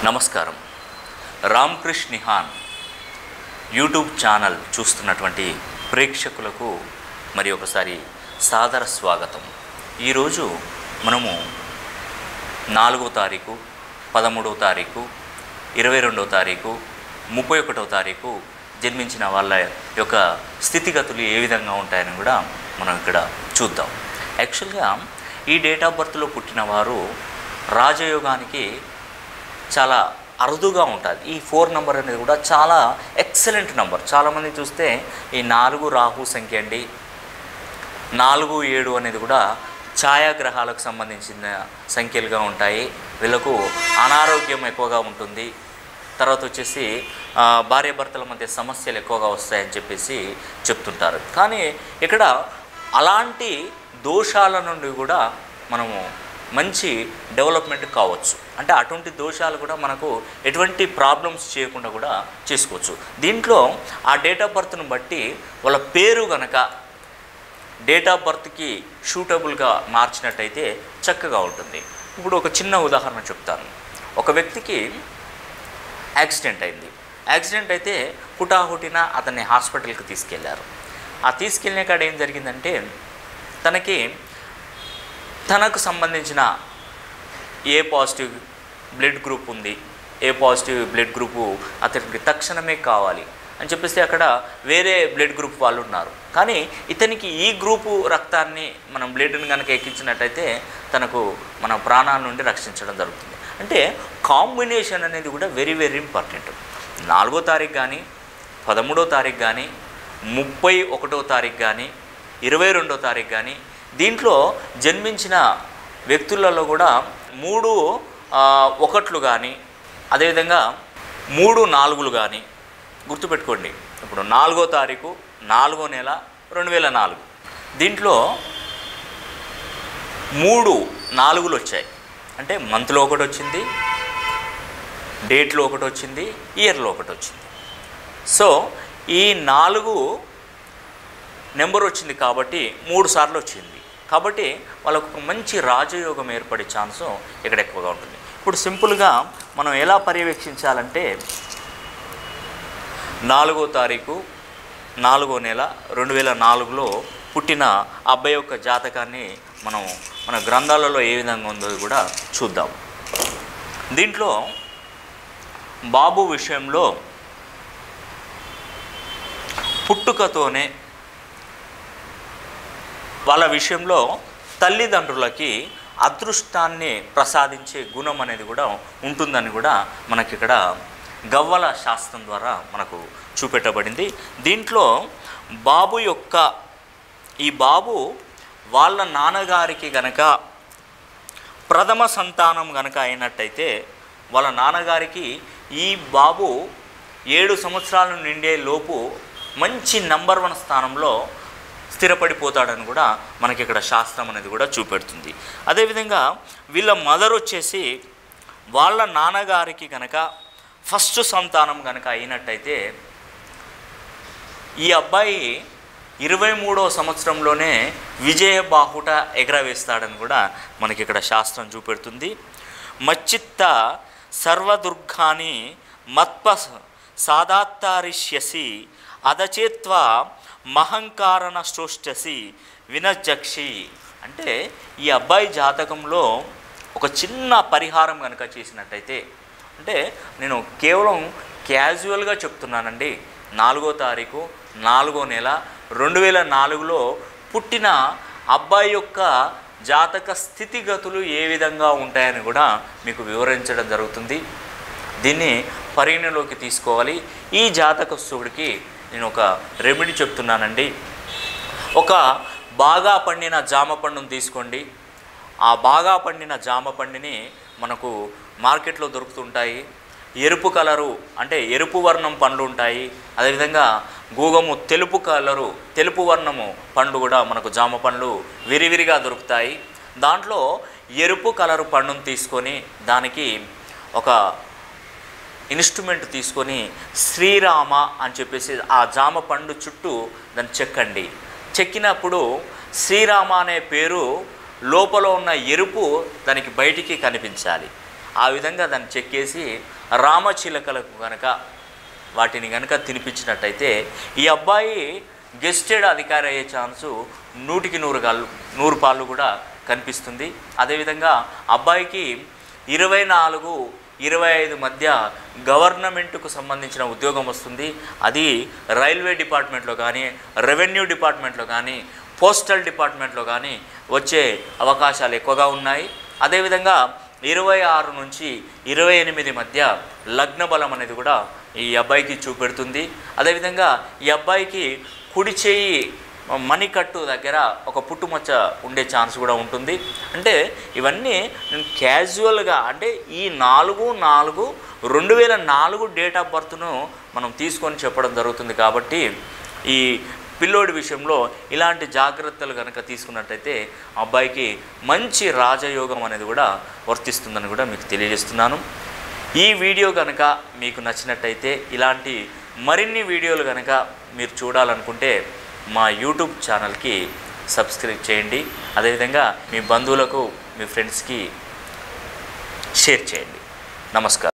నమస్కారం Ramkrishna నిహాన్ YouTube channel చూస్తున్నటువంటి ప్రేక్షకులకు మరి ఒకసారి సాదర స్వాగతం ఈరోజు మనము నాలుగో తారీఖు పదమూడవ తారీఖు ఇరవై రెండవ తారీఖు ముప్పై ఒకటవ తారీఖు జన్మించిన వాళ్ళ యొక్క స్థితిగతులు ఏ విధంగా ఉంటాయని కూడా మనం ఇక్కడ చూద్దాం యాక్చువల్గా ఈ డేట్ ఆఫ్ బర్త్లో పుట్టిన వారు రాజయోగానికి చాలా అరుదుగా ఉంటుంది ఈ ఫోర్ నెంబర్ అనేది కూడా చాలా ఎక్సలెంట్ నెంబర్ చాలామంది చూస్తే ఈ నాలుగు రాహు సంఖ్య అండి నాలుగు ఏడు అనేది కూడా ఛాయాగ్రహాలకు సంబంధించిన సంఖ్యలుగా ఉంటాయి వీళ్ళకు అనారోగ్యం ఎక్కువగా ఉంటుంది తర్వాత వచ్చేసి ఆ, భార్యాభర్తల మధ్య సమస్యలు ఎక్కువగా వస్తాయని చెప్పేసి చెప్తుంటారు కానీ ఇక్కడ అలాంటి దోషాల నుండి కూడా మనము మంచి డెవలప్మెంట్ కావచ్చు అంటే అటువంటి దోషాలు కూడా మనకు ఎటువంటి ప్రాబ్లమ్స్ చేయకుండా కూడా చేసుకోవచ్చు దీంట్లో ఆ డేట్ ఆఫ్ బర్త్ను బట్టి వాళ్ళ పేరు గనక డేట్ ఆఫ్ బర్త్కి షూటబుల్గా మార్చినట్టయితే చక్కగా ఉంటుంది ఇప్పుడు ఒక చిన్న ఉదాహరణ చెప్తాను ఒక వ్యక్తికి యాక్సిడెంట్ అయింది యాక్సిడెంట్ అయితే హుటాహుటిన అతన్ని హాస్పిటల్కి తీసుకెళ్లారు ఆ తీసుకెళ్ళిన కాడ ఏం జరిగిందంటే తనకి తనకు సంబంధించిన ఏ పాజిటివ్ బ్లడ్ గ్రూప్ ఉంది ఏ పాజిటివ్ బ్లడ్ గ్రూపు అతనికి తక్షణమే కావాలి అని చెప్పేసి అక్కడ వేరే బ్లడ్ గ్రూప్ వాళ్ళు ఉన్నారు కానీ ఇతనికి ఈ గ్రూపు రక్తాన్ని మనం బ్లడ్ని కనుక ఎక్కించినట్టయితే తనకు మన ప్రాణాల నుండి రక్షించడం జరుగుతుంది అంటే కాంబినేషన్ అనేది కూడా వెరీ వెరీ ఇంపార్టెంట్ నాలుగో తారీఖు కానీ పదమూడో తారీఖు కానీ ముప్పై ఒకటో తారీఖు కానీ ఇరవై రెండో తారీఖు కానీ దీంట్లో జన్మించిన వ్యక్తులలో కూడా మూడు ఆ, ఒకట్లు కానీ అదేవిధంగా మూడు నాలుగులు కానీ గుర్తుపెట్టుకోండి ఇప్పుడు నాలుగో తారీఖు నాలుగో నెల రెండు వేల నాలుగు దీంట్లో మూడు నాలుగులు వచ్చాయి అంటే మంత్లో ఒకటి వచ్చింది డేట్లో ఒకటి వచ్చింది ఇయర్లో ఒకటి వచ్చింది సో ఈ నాలుగు నెంబర్ వచ్చింది కాబట్టి మూడు సార్లు వచ్చింది కాబట్టి వాళ్ళకు ఒక మంచి రాజయోగం ఏర్పడే ఛాన్సు ఇక్కడ ఎక్కువగా ఉంటుంది ఇప్పుడు సింపుల్గా మనం ఎలా పర్యవేక్షించాలంటే నాలుగో తారీఖు నాలుగో నెల రెండు వేల నాలుగులో పుట్టిన అబ్బాయి యొక్క జాతకాన్ని మనం మన గ్రంథాలలో ఏ విధంగా ఉందో కూడా చూద్దాం దీంట్లో బాబు విషయంలో పుట్టుకతోనే వాళ్ళ విషయంలో తల్లిదండ్రులకి అదృష్టాన్ని ప్రసాదించే గుణం అనేది కూడా ఉంటుందని కూడా మనకి ఇక్కడ గవ్వల శాస్త్రం ద్వారా మనకు చూపెట్టబడింది దీంట్లో బాబు యొక్క ఈ బాబు వాళ్ళ నాన్నగారికి గనక ప్రథమ సంతానం గనక అయినట్టయితే వాళ్ళ నాన్నగారికి ఈ బాబు ఏడు సంవత్సరాలు నిండే లోపు మంచి నంబర్ వన్ స్థానంలో స్థిరపడిపోతాడని కూడా మనకి ఇక్కడ శాస్త్రం అనేది కూడా చూపెడుతుంది అదేవిధంగా వీళ్ళ మదర్ వచ్చేసి వాళ్ళ నాన్నగారికి గనక ఫస్ట్ సంతానం గనక అయినట్టయితే ఈ అబ్బాయి ఇరవై మూడో సంవత్సరంలోనే విజయ బాహుట ఎగరవేస్తాడని కూడా మనకి ఇక్కడ శాస్త్రం చూపెడుతుంది మచ్చిత్త సర్వదుర్గాని మత్ప సాదాత్తారిష్యసి అదచేత్వ మహంకారణ శ్రోష్టసి వినజక్షి అంటే ఈ అబ్బాయి జాతకంలో ఒక చిన్న పరిహారం కనుక చేసినట్టయితే అంటే నేను కేవలం క్యాజువల్గా చెప్తున్నానండి నాలుగో తారీఖు నాలుగో నెల రెండు వేల నాలుగులో పుట్టిన అబ్బాయి యొక్క జాతక స్థితిగతులు ఏ విధంగా ఉంటాయని కూడా మీకు వివరించడం జరుగుతుంది దీన్ని పరిగణలోకి తీసుకోవాలి ఈ జాతకస్తుడికి నేను ఒక రెమెడీ చెప్తున్నానండి ఒక బాగా పండిన జామ పండును తీసుకోండి ఆ బాగా పండిన జామ పండుని మనకు మార్కెట్లో దొరుకుతుంటాయి ఎరుపు కలరు అంటే ఎరుపు వర్ణం పండ్లు ఉంటాయి అదేవిధంగా గూగము తెలుపు కలరు తెలుపు వర్ణము పండు కూడా మనకు జామ పండ్లు విరివిరిగా దొరుకుతాయి దాంట్లో ఎరుపు కలరు పండును తీసుకొని దానికి ఒక ఇన్స్ట్రుమెంట్ తీసుకొని శ్రీరామ అని చెప్పేసి ఆ జామ పండు చుట్టూ దాన్ని చెక్కండి చెక్కినప్పుడు శ్రీరామ అనే పేరు లోపల ఉన్న ఎరుపు దానికి బయటికి కనిపించాలి ఆ విధంగా దాన్ని చెక్కేసి రామచిలకలకు కనుక వాటిని కనుక తినిపించినట్టయితే ఈ అబ్బాయి గెస్టెడ్ అధికారి అయ్యే ఛాన్సు నూటికి నూరు కాళ్ళు నూరు పాళ్ళు కూడా కనిపిస్తుంది అదేవిధంగా అబ్బాయికి ఇరవై నాలుగు ఇరవై ఐదు మధ్య గవర్నమెంట్కు సంబంధించిన ఉద్యోగం వస్తుంది అది రైల్వే డిపార్ట్మెంట్లో కానీ రెవెన్యూ డిపార్ట్మెంట్లో కానీ పోస్టల్ డిపార్ట్మెంట్లో కానీ వచ్చే అవకాశాలు ఎక్కువగా ఉన్నాయి అదేవిధంగా ఇరవై ఆరు నుంచి ఇరవై ఎనిమిది మధ్య లగ్న బలం అనేది కూడా ఈ అబ్బాయికి చూపెడుతుంది అదేవిధంగా ఈ అబ్బాయికి కుడి చేయి మణికట్టు దగ్గర ఒక పుట్టుమచ్చ ఉండే ఛాన్స్ కూడా ఉంటుంది అంటే ఇవన్నీ నేను క్యాజువల్గా అంటే ఈ నాలుగు నాలుగు రెండు వేల నాలుగు డేట్ ఆఫ్ బర్త్ను మనం తీసుకొని చెప్పడం జరుగుతుంది కాబట్టి ఈ పిల్లోడి విషయంలో ఇలాంటి జాగ్రత్తలు కనుక తీసుకున్నట్టయితే అబ్బాయికి మంచి రాజయోగం అనేది కూడా వర్తిస్తుందని కూడా మీకు తెలియజేస్తున్నాను ఈ వీడియో కనుక మీకు నచ్చినట్టయితే ఇలాంటి మరిన్ని వీడియోలు కనుక మీరు చూడాలనుకుంటే మా యూట్యూబ్ ఛానల్కి సబ్స్క్రైబ్ చేయండి అదేవిధంగా మీ బంధువులకు మీ ఫ్రెండ్స్కి షేర్ చేయండి నమస్కారం